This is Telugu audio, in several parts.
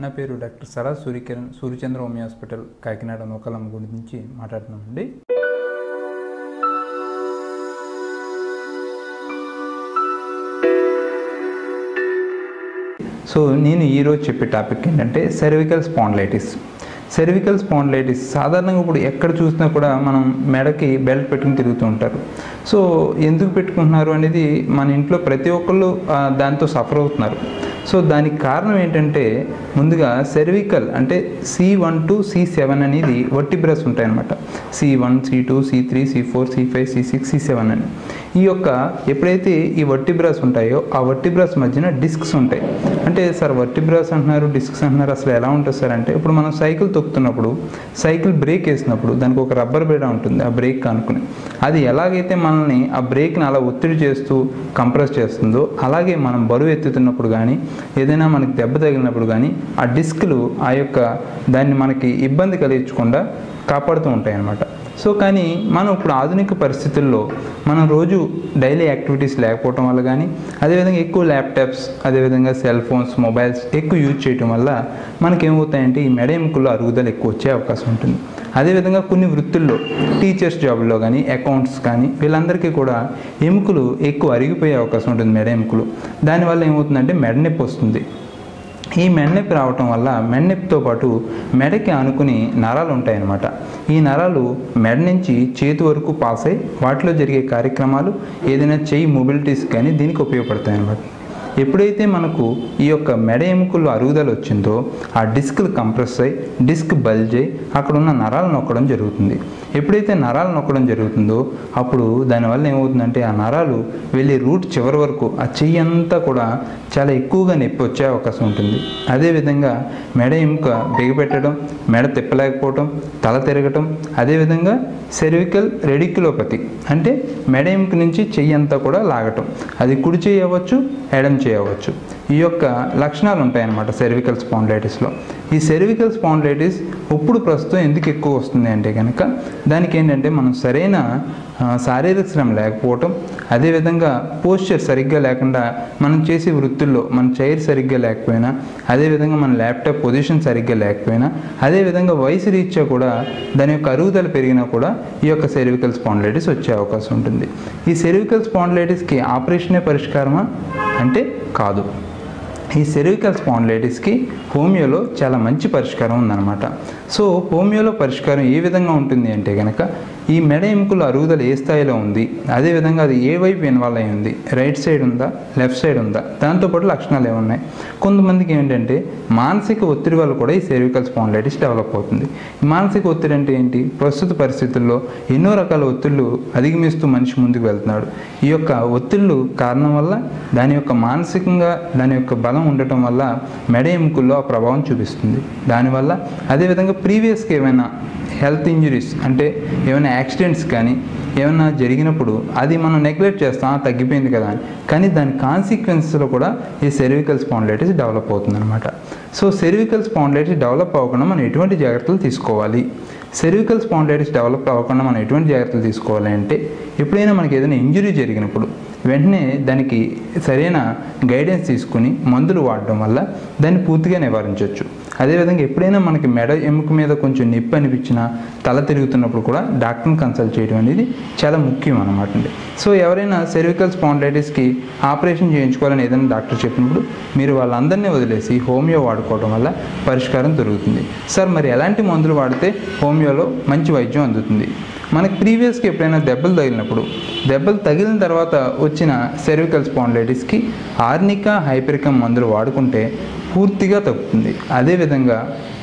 నా పేరు డాక్టర్ సరా సూర్యకిరణ్ సూర్యచంద్ర హోమియో హాస్పిటల్ కాకినాడ నూకలమ్మ గురించి మాట్లాడుతున్నామండి సో నేను ఈరోజు చెప్పే టాపిక్ ఏంటంటే సెర్వికల్ స్పాండ్లైటిస్ సెర్వికల్ స్పాండ్లైటిస్ సాధారణంగా ఇప్పుడు ఎక్కడ చూసినా కూడా మనం మెడకి బెల్ట్ పెట్టుకుని తిరుగుతూ ఉంటారు సో ఎందుకు పెట్టుకుంటున్నారు అనేది మన ఇంట్లో ప్రతి ఒక్కళ్ళు ఆ, దాంతో సఫర్ అవుతున్నారు సో దానికి కారణం ఏంటంటే ముందుగా సెర్వికల్ అంటే C one two C seven అనేది వర్టిబ్రస్ ఉంటాయన్నమాట C one C two C three C four C five C six C seven అని ఈ యొక్క ఎప్పుడైతే ఈ వర్టిబ్రాస్ ఉంటాయో ఆ వర్టిబ్రాస్ మధ్యన డిస్క్స్ ఉంటాయి అంటే సార్ వర్టిబ్రాస్ అంటున్నారు డిస్క్స్ అంటున్నారు అసలు ఎలా ఉంటుంది సార్ అంటే ఇప్పుడు మనం సైకిల్ తొక్కుతున్నప్పుడు సైకిల్ బ్రేక్ వేసినప్పుడు దానికి ఒక రబ్బర్ బేడ ఉంటుంది ఆ బ్రేక్ అనుకుని అది ఎలాగైతే మనల్ని ఆ బ్రేక్ని అలా ఒత్తిడి చేస్తూ కంప్రెస్ చేస్తుందో అలాగే మనం బరువు ఎత్తుతున్నప్పుడు కానీ ఏదైనా మనకి దెబ్బ తగిలినప్పుడు కానీ ఆ డిస్క్లు ఆ యొక్క దాన్ని మనకి ఇబ్బంది కలిగించకుండా కాపాడుతూ ఉంటాయి అన్నమాట సో కానీ మనం ఇప్పుడు ఆధునిక పరిస్థితుల్లో మనం రోజు డైలీ యాక్టివిటీస్ లేకపోవటం వల్ల కానీ అదేవిధంగా ఎక్కువ ల్యాప్టాప్స్ అదేవిధంగా సెల్ ఫోన్స్ మొబైల్స్ ఎక్కువ యూజ్ చేయటం వల్ల మనకేమవుతాయంటే ఈ మెడ ఎముకల్లో అరుగుదల ఎక్కువ వచ్చే అవకాశం ఉంటుంది అదేవిధంగా కొన్ని వృత్తుల్లో టీచర్స్ జాబ్లో కానీ అకౌంట్స్ కానీ వీళ్ళందరికీ కూడా ఎముకలు ఎక్కువ అరిగిపోయే అవకాశం ఉంటుంది మెడ ఎముకలు దానివల్ల ఏమవుతుందంటే మెడ నొప్పి వస్తుంది ఈ మెడనొప్పి రావటం వల్ల మెడనొప్పితో పాటు మెడకి ఆనుకుని నరాలు ఉంటాయన్నమాట ఈ నరాలు మెడ నుంచి చేతి వరకు పాస్ అయి వాటిలో జరిగే కార్యక్రమాలు ఏదైనా చెయ్యి మొబిలిటీస్ కానీ దీనికి ఉపయోగపడతాయి అన్నమాట ఎప్పుడైతే మనకు ఈ యొక్క మెడ ఎముకల్లో అరుగుదల వచ్చిందో ఆ డిస్క్లు కంప్రెస్ అయ్యి డిస్క్ బల్జ్ అయ్యి అక్కడ ఉన్న నరాలు నొక్కడం జరుగుతుంది ఎప్పుడైతే నరాలు నొక్కడం జరుగుతుందో అప్పుడు దానివల్ల ఏమవుతుందంటే ఆ నరాలు వెళ్ళి రూట్ చివరి వరకు ఆ చెయ్యి అంతా కూడా చాలా ఎక్కువగా నొప్పి వచ్చే అవకాశం ఉంటుంది అదేవిధంగా మెడ ఎముక బిగపెట్టడం మెడ తిప్పలేకపోవటం తల తిరగటం అదేవిధంగా సెర్వికల్ రెడిక్యులోపతి అంటే మెడ ఎముక నుంచి చెయ్యి అంతా కూడా లాగటం అది కుడి చేయవచ్చు ఎడం చేయవచ్చు ఈ యొక్క లక్షణాలు ఉంటాయన్నమాట సెర్వికల్ స్పాండ్లైటిస్లో ఈ సెర్వికల్ స్పాండ్లైటిస్ ఇప్పుడు ప్రస్తుతం ఎందుకు ఎక్కువ వస్తుంది అంటే కనుక దానికి ఏంటంటే మనం సరైన ఆ, శారీరక శ్రమ లేకపోవటం అదేవిధంగా పోస్చర్ సరిగ్గా లేకుండా మనం చేసే వృత్తుల్లో మన చైర్ సరిగ్గా లేకపోయినా అదేవిధంగా మన ల్యాప్టాప్ పొజిషన్ సరిగ్గా లేకపోయినా అదేవిధంగా వయసు రీత్యా కూడా దాని యొక్క అరుగుదల పెరిగినా కూడా ఈ యొక్క సెర్వికల్ స్పాండ్లైటిస్ వచ్చే అవకాశం ఉంటుంది ఈ సెర్వికల్ స్పాండ్లైటిస్కి ఆపరేషనే పరిష్కారమా అంటే కాదు ఈ సెర్వికల్ స్పాండ్లైటిస్కి హోమియోలో చాలా మంచి పరిష్కారం ఉందన్నమాట సో హోమియోలో పరిష్కారం ఏ విధంగా ఉంటుంది అంటే కనుక ఈ మెడ ఎముకల అరుగుదల ఏ స్థాయిలో ఉంది అదేవిధంగా అది ఏ వైపు ఇన్వాల్వ్ అయి ఉంది రైట్ సైడ్ ఉందా లెఫ్ట్ సైడ్ ఉందా దాంతోపాటు లక్షణాలు ఏమున్నాయి కొంతమందికి ఏంటంటే మానసిక ఒత్తిడి వల్ల కూడా ఈ సెర్వికల్ స్పాండ్లైటిస్ డెవలప్ అవుతుంది ఈ మానసిక ఒత్తిడి అంటే ఏంటి ప్రస్తుత పరిస్థితుల్లో ఎన్నో రకాల ఒత్తిళ్ళు అధిగమిస్తూ మనిషి ముందుకు వెళ్తున్నాడు ఈ యొక్క ఒత్తిళ్ళు కారణం వల్ల దాని యొక్క మానసికంగా దాని యొక్క బలం ఉండటం వల్ల మెడ ఎముకల్లో ఆ ప్రభావం చూపిస్తుంది దానివల్ల అదేవిధంగా ప్రీవియస్గా ఏమైనా హెల్త్ ఇంజురీస్ అంటే ఏమైనా యాక్సిడెంట్స్ కానీ ఏమైనా జరిగినప్పుడు అది మనం నెగ్లెక్ట్ చేస్తాం "ఆ, తగ్గిపోయింది కదా అని కానీ దాని కాన్సిక్వెన్సెస్లో కూడా ఈ సెర్వికల్ స్పాండ్లైటిస్ డెవలప్ అవుతుంది అనమాట సో సెర్వికల్ స్పాండ్లైటిస్ డెవలప్ అవ్వకుండా మనం ఎటువంటి జాగ్రత్తలు తీసుకోవాలి సెర్వికల్ స్పాండ్లైటిస్ డెవలప్ అవ్వకుండా మనం ఎటువంటి జాగ్రత్తలు తీసుకోవాలి అంటే ఎప్పుడైనా మనకి ఏదైనా ఇంజురీ జరిగినప్పుడు వెంటనే దానికి సరైన గైడెన్స్ తీసుకుని మందులు వాడడం వల్ల దాన్ని పూర్తిగా నివారించవచ్చు అదేవిధంగా ఎప్పుడైనా మనకి మెడ ఎముక మీద కొంచెం నొప్పి అనిపించినా తల తిరుగుతున్నప్పుడు కూడా డాక్టర్ని కన్సల్ట్ చేయడం అనేది చాలా ముఖ్యం అనమాట అండి సో ఎవరైనా సెర్వికల్ స్పాండ్లైటిస్కి ఆపరేషన్ చేయించుకోవాలని ఏదైనా డాక్టర్ చెప్పినప్పుడు మీరు వాళ్ళందరినీ వదిలేసి హోమియో వాడుకోవడం వల్ల పరిష్కారం దొరుకుతుంది సార్ మరి ఎలాంటి మందులు వాడితే హోమియోలో మంచి వైద్యం అందుతుంది మనకి ప్రీవియస్గా ఎప్పుడైనా దెబ్బలు తగిలినప్పుడు దెబ్బలు తగిలిన తర్వాత వచ్చిన సెర్వికల్ స్పాండ్లైటిస్కి ఆర్నికా హైపెరికం మందులు వాడుకుంటే పూర్తిగా తగ్గుతుంది అదేవిధంగా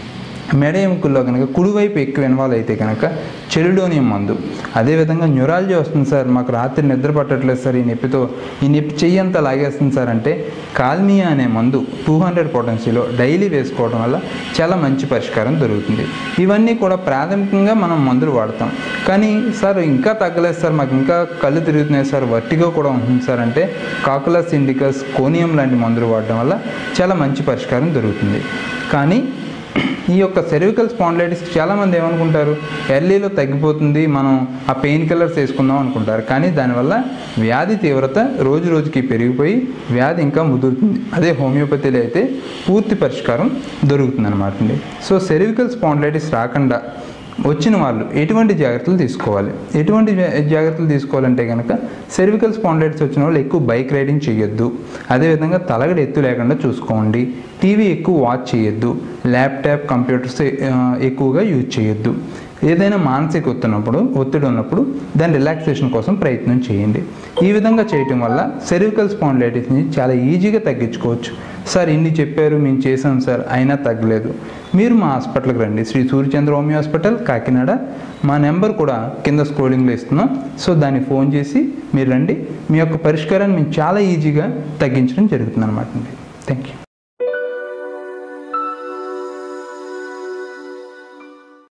మెడ ఎముకల్లో కనుక కుడివైపు ఎక్కువ ఇన్వాల్వ్ అయితే కనుక చెలిడోనియం మందు అదేవిధంగా న్యూరాలజీ వస్తుంది సార్ మాకు రాత్రి నిద్ర పట్టట్లేదు సార్ ఈ నొప్పితో ఈ నొప్పి చెయ్యి అంతా లాగేస్తుంది సార్ అంటే కాల్మియా అనే మందు టూ హండ్రెడ్ పొటెన్సీలో డైలీ వేసుకోవడం వల్ల చాలా మంచి పరిష్కారం దొరుకుతుంది ఇవన్నీ కూడా ప్రాథమికంగా మనం మందులు వాడతాం కానీ సార్ ఇంకా తగ్గలేదు సార్ మాకు ఇంకా కళ్ళు తిరుగుతున్నాయి సార్ వర్టిగో కూడా ఉంటుంది సార్ అంటే కాకులస్ ఇండికస్ కోనియం లాంటి మందులు వాడడం వల్ల చాలా మంచి పరిష్కారం దొరుకుతుంది కానీ ఈ యొక్క సెర్వికల్ స్పాండిలైటిస్ చాలామంది ఏమనుకుంటారు ఎర్లీలో తగ్గిపోతుంది మనం ఆ పెయిన్ కిల్లర్స్ వేసుకుందాం అనుకుంటారు కానీ దానివల్ల వ్యాధి తీవ్రత రోజు రోజుకి పెరిగిపోయి వ్యాధి ఇంకా ముదురుతుంది అదే హోమియోపతిలో అయితే పూర్తి పరిష్కారం దొరుకుతుంది అనమాట అండి సో సెర్వికల్ స్పాండిలైటిస్ రాకుండా వచ్చిన వాళ్ళు ఎటువంటి జాగ్రత్తలు తీసుకోవాలి ఎటువంటి జా- జాగ్రత్తలు తీసుకోవాలంటే కనుక సెర్వికల్ స్పాండిలైటిస్ వచ్చిన వాళ్ళు ఎక్కువ బైక్ రైడింగ్ చేయొద్దు అదేవిధంగా తలగడ ఎత్తు లేకుండా చూసుకోండి టీవీ ఎక్కువ వాచ్ చేయొద్దు ల్యాప్టాప్ కంప్యూటర్స్ ఆ, ఎక్కువగా యూజ్ చేయొద్దు ఏదైనా మానసిక ఒత్తినప్పుడు ఒత్తిడి ఉన్నప్పుడు దాని రిలాక్సేషన్ కోసం ప్రయత్నం చేయండి ఈ విధంగా చేయటం వల్ల సెర్వికల్ స్పాండిలైటిస్ని చాలా ఈజీగా తగ్గించుకోవచ్చు సార్ ఇన్ని చెప్పారు మేము చేసాం సార్ అయినా తగ్గలేదు మీరు మా హాస్పిటల్కి రండి శ్రీ సూర్యచంద్ర హోమియో హాస్పిటల్ కాకినాడ మా నెంబర్ కూడా కింద స్క్రోలింగ్లో ఇస్తున్నాం సో దాన్ని ఫోన్ చేసి మీరు రండి మీ యొక్క పరిష్కారాన్ని మేము చాలా ఈజీగా తగ్గించడం జరుగుతుంది అనమాట అండి థ్యాంక్ యూ